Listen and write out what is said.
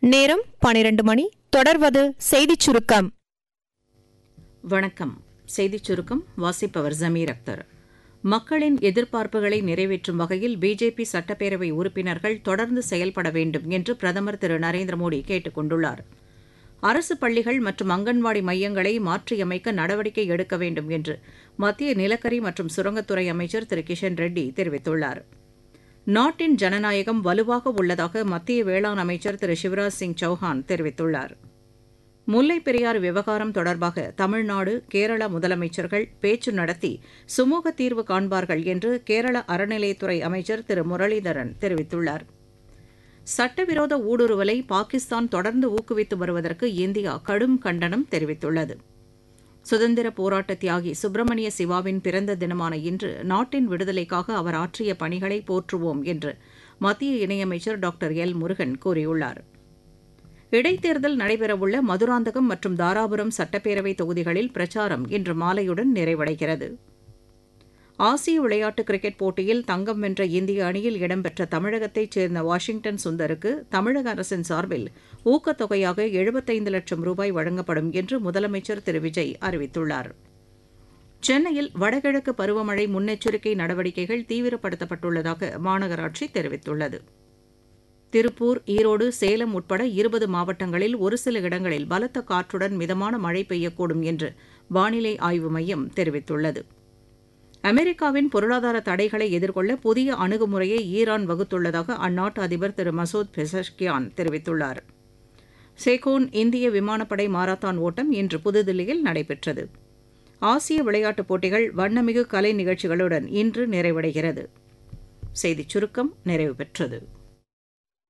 நேரம் பனிரெண்டு மணி தொடர்வது செய்திச் சுருக்கம் வணக்கம் செய்திச் சுருக்கம் வாசிப்பவர் ஜமீர் அக்தர் மக்களின் எதிர்பார்ப்புகளை நிறைவேற்றும் வகையில் பிஜேபி சட்டப்பேரவை உறுப்பினர்கள் தொடர்ந்து செயல்பட வேண்டும் என்று பிரதமர் திரு நரேந்திர மோடி கேட்டுக் கொண்டுள்ளார் அரசு பள்ளிகள் மற்றும் அங்கன்வாடி மையங்களை மாற்றியமைக்க நடவடிக்கை எடுக்க வேண்டும் என்று மத்திய நிலக்கரி மற்றும் சுரங்கத்துறை அமைச்சர் திரு கிஷன் ரெட்டி தெரிவித்துள்ளார் நாட்டின் ஜனநாயகம் வலுவாக உள்ளதாக மத்திய வேளாண் அமைச்சர் திரு சிவராஜ் சிங் சௌஹான் தெரிவித்துள்ளார் முல்லைப் பெரியாறு விவகாரம் தொடர்பாக தமிழ்நாடு கேரள முதலமைச்சர்கள் பேச்சு நடத்தி சுமூக தீர்வு காண்பார்கள் என்று கேரள அறநிலையத்துறை அமைச்சர் திரு முரளிதரன் தெரிவித்துள்ளார் சட்டவிரோத ஊடுருவலை பாகிஸ்தான் தொடர்ந்து ஊக்குவித்து வருவதற்கு இந்தியா கடும் கண்டனம் தெரிவித்துள்ளது சுதந்திர போராட்ட தியாகி சுப்பிரமணிய சிவாவின் பிறந்த தினமான இன்று நாட்டின் விடுதலைக்காக அவர் ஆற்றிய பணிகளை போற்றுவோம் என்று மத்திய இணையமைச்சர் டாக்டர் எல் முருகன் கூறியுள்ளார் இடைத்தேர்தல் நடைபெறவுள்ள மதுராந்தகம் மற்றும் தாராபுரம் சட்டப்பேரவை தொகுதிகளில் பிரச்சாரம் இன்று மாலையுடன் நிறைவடைகிறது ஆசிய விளையாட்டு கிரிக்கெட் போட்டியில் தங்கம் வென்ற இந்திய அணியில் இடம்பெற்ற தமிழகத்தைச் சேர்ந்த வாஷிங்டன் சுந்தருக்கு தமிழக அரசின் சார்பில் ஊக்கத்தொகையாக எழுபத்தைந்து லட்சம் ரூபாய் வழங்கப்படும் என்று முதலமைச்சர் திரு விஜய் அறிவித்துள்ளார் சென்னையில் வடகிழக்கு பருவமழை முன்னெச்சரிக்கை நடவடிக்கைகள் தீவிரப்படுத்தப்பட்டுள்ளதாக மாநகராட்சி தெரிவித்துள்ளது திருப்பூர் ஈரோடு சேலம் உட்பட இருபது மாவட்டங்களில் ஒரு சில இடங்களில் பலத்த காற்றுடன் மிதமான மழை பெய்யக்கூடும் என்று வானிலை ஆய்வு மையம் தெரிவித்துள்ளது அமெரிக்காவின் பொருளாதார தடைகளை எதிர்கொள்ள புதிய அணுகுமுறையை ஈரான் வகுத்துள்ளதாக அந்நாட்டு அதிபர் திரு மசூத் பெசஷ்கியான் தெரிவித்துள்ளார் சேகோன் இந்திய விமானப்படை மாரத்தான் ஓட்டம் இன்று புதுதில்லியில் நடைபெற்றது ஆசிய விளையாட்டுப் போட்டிகள் வண்ணமிகு கலை நிகழ்ச்சிகளுடன் இன்று நிறைவடைகிறது செய்திச் சுருக்கம் நிறைவு பெற்றது